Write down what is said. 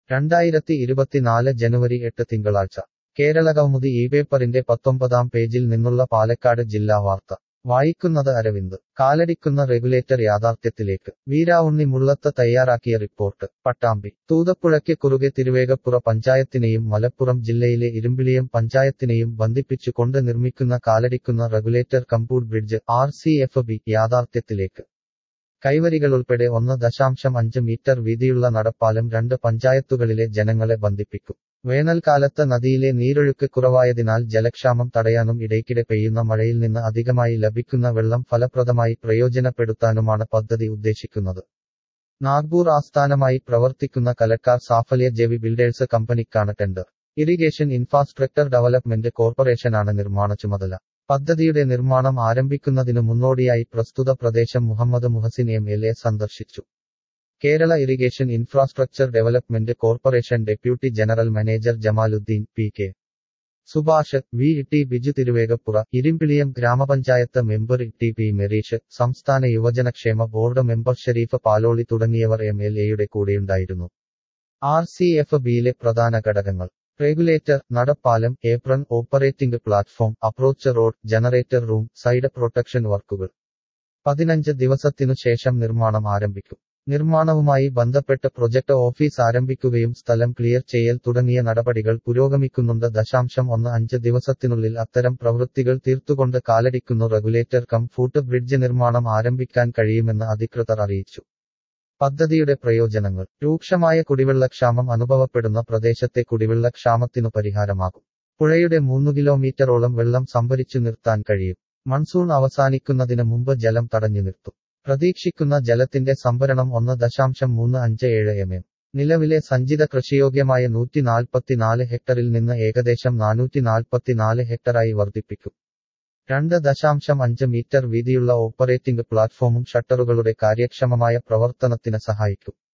രണ്ടായിരത്തി ഇരുപത്തിനാല് ജനുവരി എട്ട് തിങ്കളാഴ്ച കേരളകൗമുദി ഈ പേപ്പറിന്റെ പത്തൊമ്പതാം പേജിൽ നിന്നുള്ള പാലക്കാട് ജില്ലാ വാർത്ത വായിക്കുന്നത് അരവിന്ദ് കാലടിക്കുന്ന റെഗുലേറ്റർ യാഥാർത്ഥ്യത്തിലേക്ക് വീരാവുണ്ണി മുള്ളത്ത് തയ്യാറാക്കിയ റിപ്പോർട്ട് പട്ടാമ്പി തൂതപ്പുഴയ്ക്ക് കുറുകെ തിരുവേഗപ്പുറ പഞ്ചായത്തിനെയും മലപ്പുറം ജില്ലയിലെ ഇരുമ്പിളിയം പഞ്ചായത്തിനെയും ബന്ധിപ്പിച്ചുകൊണ്ട് നിർമ്മിക്കുന്ന കാലടിക്കുന്ന regulator cum foot bridge R C F B യാഥാർത്ഥ്യത്തിലേക്ക് കൈവരികളുൾപ്പെടെ ഒന്ന് ദശാംശം അഞ്ച് മീറ്റർ വീതിയുള്ള നടപ്പാലം രണ്ട് പഞ്ചായത്തുകളിലെ ജനങ്ങളെ ബന്ധിപ്പിക്കും വേനൽക്കാലത്ത് നദിയിലെ നീരൊഴുക്ക് കുറവായതിനാൽ ജലക്ഷാമം തടയാനും ഇടയ്ക്കിടെ പെയ്യുന്ന മഴയിൽ നിന്ന് അധികമായി ലഭിക്കുന്ന വെള്ളം ഫലപ്രദമായി പ്രയോജനപ്പെടുത്താനുമാണ് പദ്ധതി ഉദ്ദേശിക്കുന്നത് നാഗ്പൂർ ആസ്ഥാനമായി പ്രവർത്തിക്കുന്ന കലക്കാർ സാഫല്യ ജെവി ബിൽഡേഴ്സ് കമ്പനിക്കാണ് ടെൻഡർ ഇറിഗേഷൻ ഇൻഫ്രാസ്ട്രക്ചർ ഡെവലപ്മെന്റ് കോർപ്പറേഷനാണ് നിർമ്മാണ ചുമതല പദ്ധതിയുടെ നിർമ്മാണം ആരംഭിക്കുന്നതിനു മുന്നോടിയായി പ്രസ്തുത പ്രദേശം Muhammad Muhsin M L A സന്ദർശിച്ചു Kerala irrigation infrastructure development corporation deputy general manager Jamaluddin P K Subhash V T Biju Thiruvegappura Irimbiliyam ഗ്രാമപഞ്ചായത്ത് മെമ്പർ ടി പി മെറീഷ് സംസ്ഥാന യുവജനക്ഷേമ ബോർഡ് മെമ്പർ ഷെരീഫ് പാലോളി തുടങ്ങിയവർ എം എൽ എയുടെ കൂടെയുണ്ടായിരുന്നു ആർ സി എഫ് ബിയിലെ പ്രധാന ഘടകങ്ങൾ റെഗുലേറ്റർ നടപ്പാലം apron operating platform approach road generator room side protection വർക്കുകൾ പതിനഞ്ച് ദിവസത്തിനു ശേഷം നിർമ്മാണം ആരംഭിക്കും നിർമ്മാണവുമായി ബന്ധപ്പെട്ട് പ്രൊജക്ട് ഓഫീസ് ആരംഭിക്കുകയും സ്ഥലം ക്ലിയർ ചെയ്യൽ തുടങ്ങിയ നടപടികൾ പുരോഗമിക്കുന്നുണ്ട് ദശാംശം ഒന്ന് അഞ്ച് ദിവസത്തിനുള്ളിൽ അത്തരം പ്രവൃത്തികൾ തീർത്തുകൊണ്ട് കാലടിക്കുന്നു റെഗുലേറ്റർ കം ഫൂട്ട് ബ്രിഡ്ജ് നിർമ്മാണം ആരംഭിക്കാൻ കഴിയുമെന്ന് അധികൃതർ അറിയിച്ചു പദ്ധതിയുടെ പ്രയോജനങ്ങൾ രൂക്ഷമായ കുടിവെള്ളക്ഷാമം അനുഭവപ്പെടുന്ന പ്രദേശത്തെ കുടിവെള്ളക്ഷാമത്തിനു പരിഹാരമാകും പുഴയുടെ മൂന്നു കിലോമീറ്ററോളം വെള്ളം സംഭരിച്ചു നിർത്താൻ കഴിയും മൺസൂൺ അവസാനിക്കുന്നതിന് മുമ്പ് ജലം തടഞ്ഞു നിർത്തും പ്രതീക്ഷിക്കുന്ന ജലത്തിന്റെ സംഭരണം ഒന്ന് ദശാംശം മൂന്ന് അഞ്ച് ഏഴ് എം എം നിലവിലെ സഞ്ചിത കൃഷിയോഗ്യമായ നൂറ്റി നാൽപ്പത്തിനാല് ഹെക്ടറിൽ നിന്ന് ഏകദേശം നാനൂറ്റി നാൽപ്പത്തിനാല് ഹെക്ടറായി വർദ്ധിപ്പിക്കും രണ്ട് ദശാംശം അഞ്ച് മീറ്റർ വീതിയുള്ള ഓപ്പറേറ്റിംഗ് പ്ലാറ്റ്ഫോമും ഷട്ടറുകളുടെ കാര്യക്ഷമമായ പ്രവർത്തനത്തിന് സഹായിക്കും